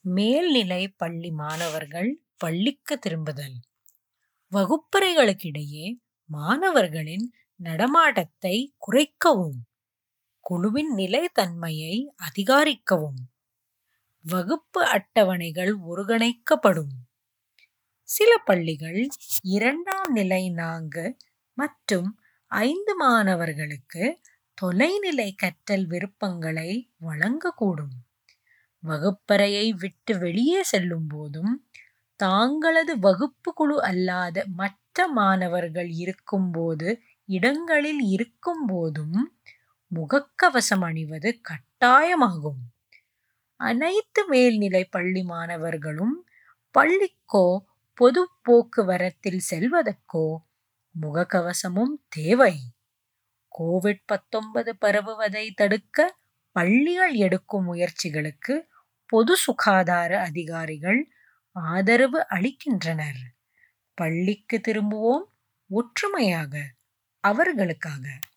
மேல்நிலை பள்ளி மாணவர்கள் பள்ளிக்கு திரும்புதல் வகுப்பறைகளுக்கிடையே மாணவர்களின் நடமாட்டத்தை குறைக்கவும் குழுவின் நிலைத்தன்மையை அதிகரிக்கவும் வகுப்பு அட்டவணைகள் ஒருங்கிணைக்கப்படும் சில பள்ளிகள் இரண்டாம் நிலை நான்கு மற்றும் ஐந்து மாணவர்களுக்கு தொலைநிலை கற்றல் விருப்பங்களை வழங்கக்கூடும் வகுப்பறையை விட்டு வெளியே செல்லும் போதும் தாங்களது வகுப்பு குழு அல்லாத மற்ற மாணவர்கள் இருக்கும்போது இடங்களில் இருக்கும்போதும் முகக்கவசம் அணிவது கட்டாயமாகும் அனைத்து மேல்நிலை பள்ளி மாணவர்களும் பள்ளிக்கோ பொது போக்குவரத்தில் செல்வதற்கோ முகக்கவசமும் தேவை கோவிட் பத்தொன்பது பரவுவதை தடுக்க பள்ளிகள் எடுக்கும் முயற்சிகளுக்கு பொது சுகாதார அதிகாரிகள் ஆதரவு அளிக்கின்றனர் பள்ளிக்கு திரும்புவோம் ஒற்றுமையாக அவர்களுக்காக